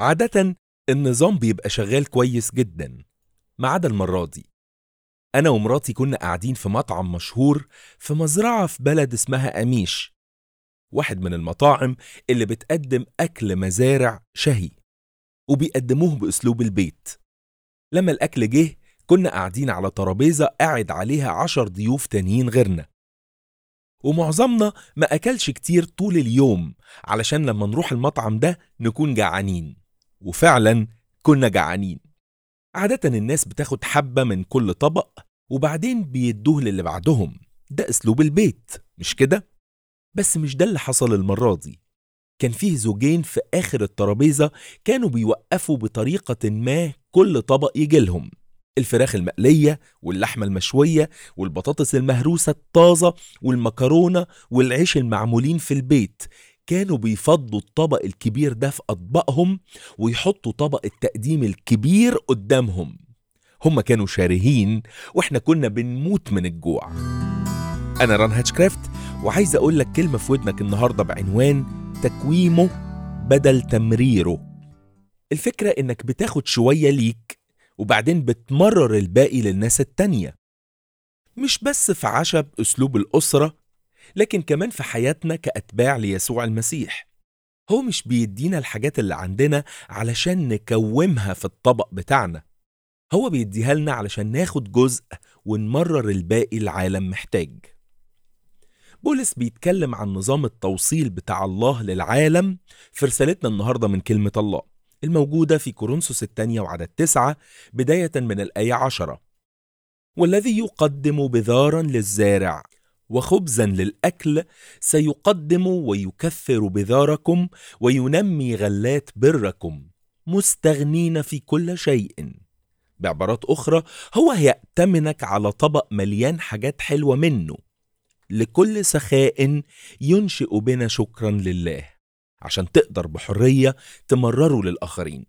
عادة النظام بيبقى شغال كويس جدا ما عدا المرة دي أنا ومراتي كنا قاعدين في مطعم مشهور في مزرعة في بلد اسمها أميش واحد من المطاعم اللي بتقدم أكل مزارع شهي وبيقدموه بأسلوب البيت لما الأكل جه كنا قاعدين على ترابيزة قاعد عليها عشر ضيوف تانيين غيرنا ومعظمنا ما أكلش كتير طول اليوم علشان لما نروح المطعم ده نكون جعانين وفعلا كنا جعانين عادة الناس بتاخد حبة من كل طبق وبعدين بيدوه للي بعدهم ده أسلوب البيت مش كده؟ بس مش ده اللي حصل المرة دي كان فيه زوجين في آخر الترابيزة كانوا بيوقفوا بطريقة ما كل طبق يجيلهم الفراخ المقلية واللحمة المشوية والبطاطس المهروسة الطازة والمكرونة والعيش المعمولين في البيت كانوا بيفضوا الطبق الكبير ده في أطباقهم ويحطوا طبق التقديم الكبير قدامهم هما كانوا شارهين واحنا كنا بنموت من الجوع أنا ران هاتشكرافت وعايز أقول لك كلمة في ودنك النهاردة بعنوان تكويمه بدل تمريره الفكرة إنك بتاخد شوية ليك وبعدين بتمرر الباقي للناس التانية مش بس في عشب أسلوب الأسرة لكن كمان في حياتنا كأتباع ليسوع المسيح هو مش بيدينا الحاجات اللي عندنا علشان نكومها في الطبق بتاعنا هو بيديها لنا علشان ناخد جزء ونمرر الباقي العالم محتاج بولس بيتكلم عن نظام التوصيل بتاع الله للعالم في رسالتنا النهاردة من كلمة الله الموجودة في كورنثوس الثانية وعدد تسعة بداية من الآية عشرة والذي يقدم بذارا للزارع وخبزا للأكل سيقدم ويكثر بذاركم وينمي غلات بركم مستغنين في كل شيء بعبارات أخرى هو هيأتمنك على طبق مليان حاجات حلوة منه لكل سخاء ينشئ بنا شكرا لله عشان تقدر بحرية تمرره للآخرين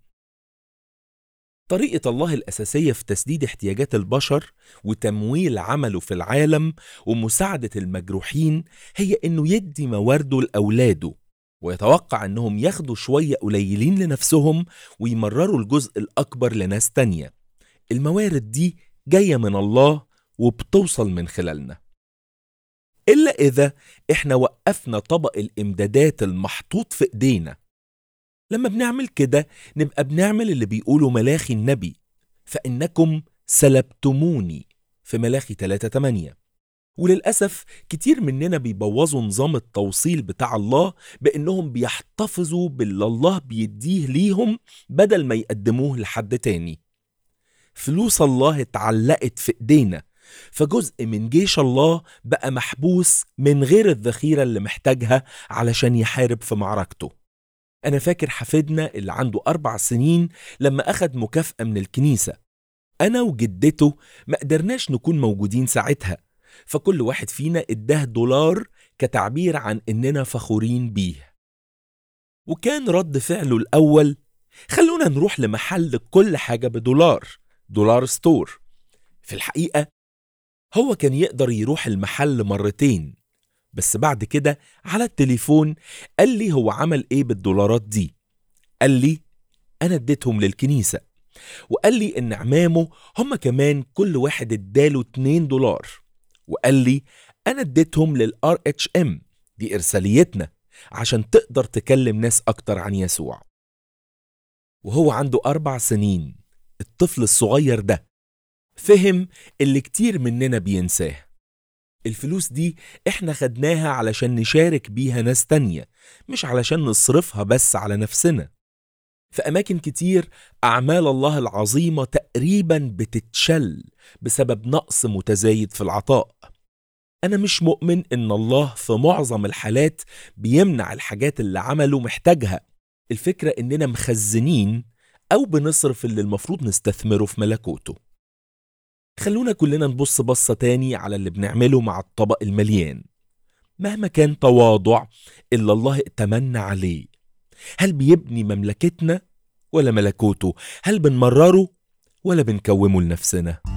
طريقة الله الأساسية في تسديد احتياجات البشر وتمويل عمله في العالم ومساعدة المجروحين هي إنه يدي موارده لأولاده ويتوقع إنهم ياخدوا شوية قليلين لنفسهم ويمرروا الجزء الأكبر لناس تانية الموارد دي جاية من الله وبتوصل من خلالنا إلا إذا إحنا وقفنا طبق الإمدادات المحطوط في إيدينا لما بنعمل كده نبقى بنعمل اللي بيقوله ملاخي النبي فإنكم سلبتموني في ملاخي 3 8 وللأسف كتير مننا بيبوظوا نظام التوصيل بتاع الله بإنهم بيحتفظوا باللي الله بيديه ليهم بدل ما يقدموه لحد تاني فلوس الله اتعلقت في ايدينا فجزء من جيش الله بقى محبوس من غير الذخيرة اللي محتاجها علشان يحارب في معركته أنا فاكر حفيدنا اللي عنده أربع سنين لما أخد مكافأة من الكنيسة أنا وجدته ما قدرناش نكون موجودين ساعتها فكل واحد فينا اداه دولار كتعبير عن إننا فخورين بيه وكان رد فعله الأول خلونا نروح لمحل كل حاجة بدولار دولار ستور في الحقيقة هو كان يقدر يروح المحل مرتين بس بعد كده على التليفون قال لي هو عمل ايه بالدولارات دي قال لي انا اديتهم للكنيسة وقال لي ان عمامه هم كمان كل واحد اداله 2 دولار وقال لي انا اديتهم للار اتش ام دي ارساليتنا عشان تقدر تكلم ناس اكتر عن يسوع وهو عنده اربع سنين الطفل الصغير ده فهم اللي كتير مننا بينساه الفلوس دي احنا خدناها علشان نشارك بيها ناس تانية مش علشان نصرفها بس على نفسنا في أماكن كتير أعمال الله العظيمة تقريبا بتتشل بسبب نقص متزايد في العطاء أنا مش مؤمن إن الله في معظم الحالات بيمنع الحاجات اللي عمله محتاجها الفكرة إننا مخزنين أو بنصرف اللي المفروض نستثمره في ملكوته خلونا كلنا نبص بصة تاني على اللي بنعمله مع الطبق المليان مهما كان تواضع إلا الله ائتمنا عليه هل بيبني مملكتنا ولا ملكوته هل بنمرره ولا بنكومه لنفسنا